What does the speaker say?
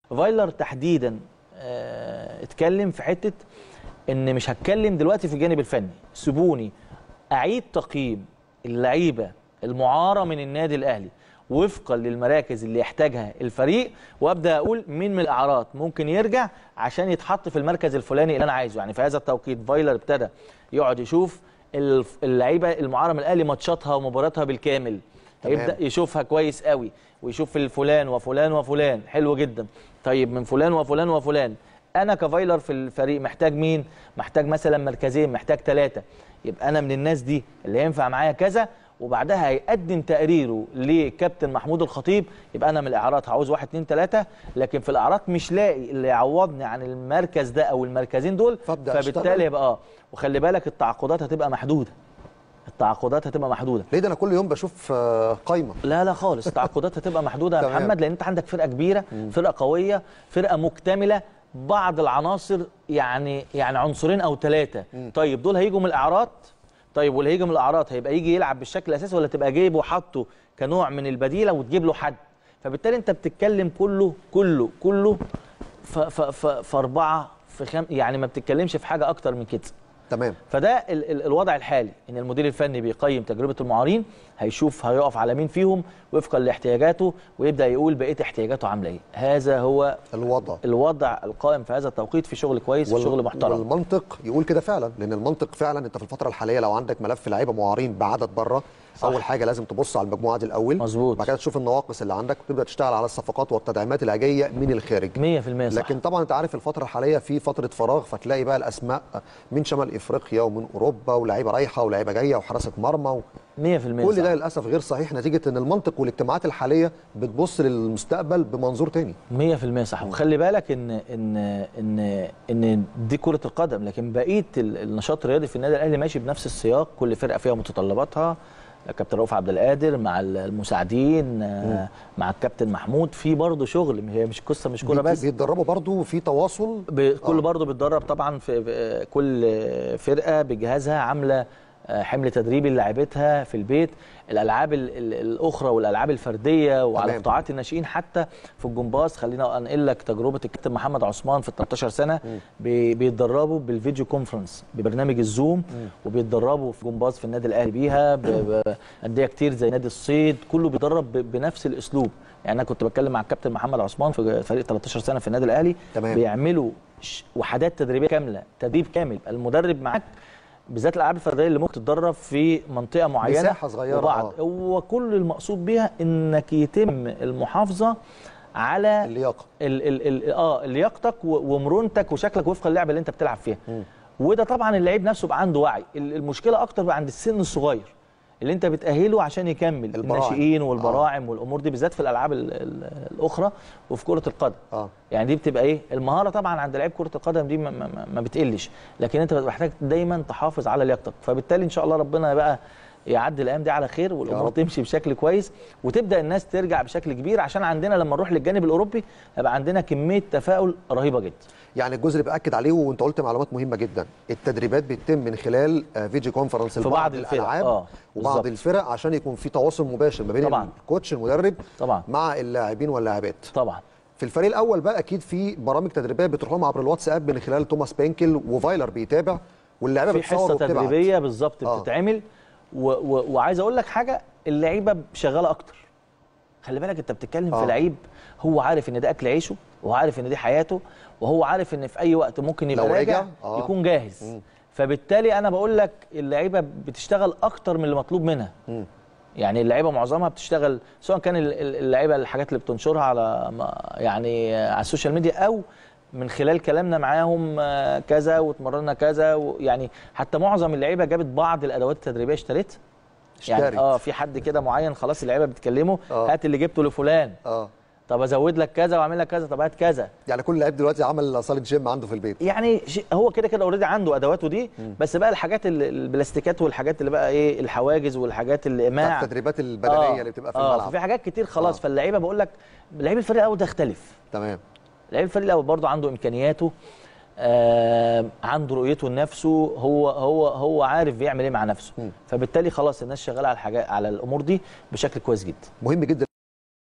فايلر تحديدا آه، اتكلم في حته ان مش هتكلم دلوقتي في الجانب الفني سيبوني اعيد تقييم اللعيبه المعاره من النادي الاهلي وفقا للمراكز اللي يحتاجها الفريق وابدا اقول مين من الاعراض ممكن يرجع عشان يتحط في المركز الفلاني اللي انا عايزه يعني في هذا التوقيت فايلر ابتدى يقعد يشوف الف- اللعيبه المعاره من الاهلي ماتشاتها ومباراتها بالكامل تمام. هيبدا يشوفها كويس قوي ويشوف الفلان وفلان وفلان حلو جدا طيب من فلان وفلان وفلان انا كفايلر في الفريق محتاج مين محتاج مثلا مركزين محتاج ثلاثه يبقى انا من الناس دي اللي ينفع معايا كذا وبعدها هيقدم تقريره لكابتن محمود الخطيب يبقى انا من الاعارات هعوز واحد اتنين تلاته لكن في الاعارات مش لاقي اللي يعوضني عن المركز ده او المركزين دول فأبدأ فبالتالي أشتغل. يبقى اه وخلي بالك التعاقدات هتبقى محدوده التعاقدات هتبقى محدوده ليه ده انا كل يوم بشوف آه، قايمه لا لا خالص التعاقدات هتبقى محدوده يا تمام. محمد لان انت عندك فرقه كبيره فرقه قويه فرقه مكتمله بعض العناصر يعني يعني عنصرين او ثلاثه طيب دول هيجوا من الاعراض طيب واللي هيجي من الاعراض هيبقى يجي يلعب بالشكل الاساسي ولا تبقى جايبه وحاطه كنوع من البديله وتجيب له حد فبالتالي انت بتتكلم كله كله كله ف- ف- ف- في اربعه في خم يعني ما بتتكلمش في حاجه اكتر من كده تمام فده ال ال الوضع الحالي ان المدير الفني بيقيم تجربه المعارين هيشوف هيقف على مين فيهم وفقا لاحتياجاته ويبدا يقول بقيه احتياجاته عامله ايه هذا هو الوضع الوضع القائم في هذا التوقيت في شغل كويس وال- وشغل محترم والمنطق يقول كده فعلا لان المنطق فعلا انت في الفتره الحاليه لو عندك ملف لعيبه معارين بعدد بره صح. اول حاجه لازم تبص على المجموعه دي الاول مظبوط. بعد كده تشوف النواقص اللي عندك وتبدا تشتغل على الصفقات والتدعيمات اللي جايه من الخارج 100% صح لكن طبعا انت عارف الفتره الحاليه في فتره فراغ فتلاقي بقى الاسماء من شمال افريقيا ومن اوروبا ولاعيبه رايحه ولاعيبه جايه وحراسه مرمى و... 100% كل صح. ده للاسف غير صحيح نتيجه ان المنطق والاجتماعات الحاليه بتبص للمستقبل بمنظور تاني 100% صح وخلي بالك ان ان ان ان دي كره القدم لكن بقيه ال- النشاط الرياضي في النادي الاهلي ماشي بنفس السياق كل فرقه فيها متطلباتها كابتن رؤوف عبد القادر مع المساعدين آه، مع الكابتن محمود في برضه شغل هي مش قصه مش كوره بيت- بس بيتدربوا برضو في تواصل ب- كل آه. برضه بيتدرب طبعا في في- كل فرقه بجهازها عامله آه، حمل تدريبي للاعيبتها في البيت الالعاب ال- ال- الاخرى والالعاب الفرديه وعلى تمام. قطاعات الناشئين حتى في الجمباز خلينا انقل لك تجربه الكابتن محمد عثمان في ال 13 سنه بي- بيتدربوا بالفيديو كونفرنس ببرنامج الزوم وبيتدربوا في جمباز في النادي الاهلي بيها ب- بانديه كتير زي نادي الصيد كله بيتدرب ب- بنفس الاسلوب يعني انا كنت بتكلم مع الكابتن محمد عثمان في فريق 13 سنه في النادي الاهلي تمام. بيعملوا ش- وحدات تدريبيه كامله تدريب كامل المدرب معاك بالذات الالعاب الفرديه اللي ممكن تتدرب في منطقه معينه مساحة صغيرة، وبعض آه. هو كل المقصود بيها انك يتم المحافظه على اللياقه ال ال ال اه لياقتك و- ومرونتك وشكلك وفق اللعبه اللي انت بتلعب فيها وده طبعا اللعيب نفسه بقى عنده وعي ال- المشكله اكتر بقى عند السن الصغير اللي انت بتاهله عشان يكمل البراعم. الناشئين والبراعم والامور دي بالذات في الالعاب ال ال الاخرى وفي كره القدم اه يعني دي بتبقى ايه المهاره طبعا عند لعيب كره القدم دي ما, ما, ما بتقلش لكن انت بتبقى محتاج دايما تحافظ على لياقتك فبالتالي ان شاء الله ربنا بقى يعدي الايام دي على خير والامور رب. تمشي بشكل كويس وتبدا الناس ترجع بشكل كبير عشان عندنا لما نروح للجانب الاوروبي هيبقى عندنا كميه تفاؤل رهيبه جدا يعني الجزء اللي باكد عليه وانت قلت معلومات مهمه جدا التدريبات بتتم من خلال آه، فيديو كونفرنس في بعض الفرق، الالعاب آه، وبعض بالظبط. الفرق عشان يكون في تواصل مباشر ما بين طبعاً. الكوتش المدرب طبعا مع اللاعبين واللاعبات طبعا في الفريق الاول بقى اكيد في برامج تدريبيه بتروح لهم عبر الواتساب من خلال توماس بانكل وفايلر بيتابع واللاعيبه في بتصور حصه وبتبعت تدريبيه بالظبط آه. بتتعمل و و وعايز اقول لك حاجه اللعيبه شغاله اكتر خلي بالك انت بتتكلم آه. في لعيب هو عارف ان ده اكل عيشه وهو عارف ان دي حياته وهو عارف ان في اي وقت ممكن يبقى لو راجع رجع، آه. يكون جاهز فبالتالي انا بقول لك اللعيبه بتشتغل اكتر من اللي مطلوب منها يعني اللعيبه معظمها بتشتغل سواء كان ال- ال- اللعيبه الحاجات اللي بتنشرها على ما- يعني على السوشيال ميديا او من خلال كلامنا معاهم آه، كذا واتمرنا كذا و- يعني حتى معظم اللعيبه جابت بعض الادوات التدريبيه اشتريتها يعني اشترت. اه في حد كده معين خلاص اللعيبه بتكلمه آه. هات اللي جبته لفلان اه طب ازود لك كذا واعمل لك كذا طب هات كذا يعني كل لعيب دلوقتي عمل صاله جيم عنده في البيت يعني شيء- هو كده كده اوريدي عنده ادواته دي بس بقى الحاجات ال- البلاستيكات والحاجات اللي بقى ايه الحواجز والحاجات الايماع بتاعت التدريبات البدنيه اللي بتبقى في اه الملعب في حاجات كتير خلاص آه. فاللعيبه بقول لك لعيب الفريق الاول ده اختلف تمام لعيب الفريق الاول برضه عنده امكانياته آه عنده رؤيته لنفسه هو هو هو عارف بيعمل ايه مع نفسه فبالتالي خلاص الناس شغاله على الحاجات على الامور دي بشكل كويس جدا مهم جدا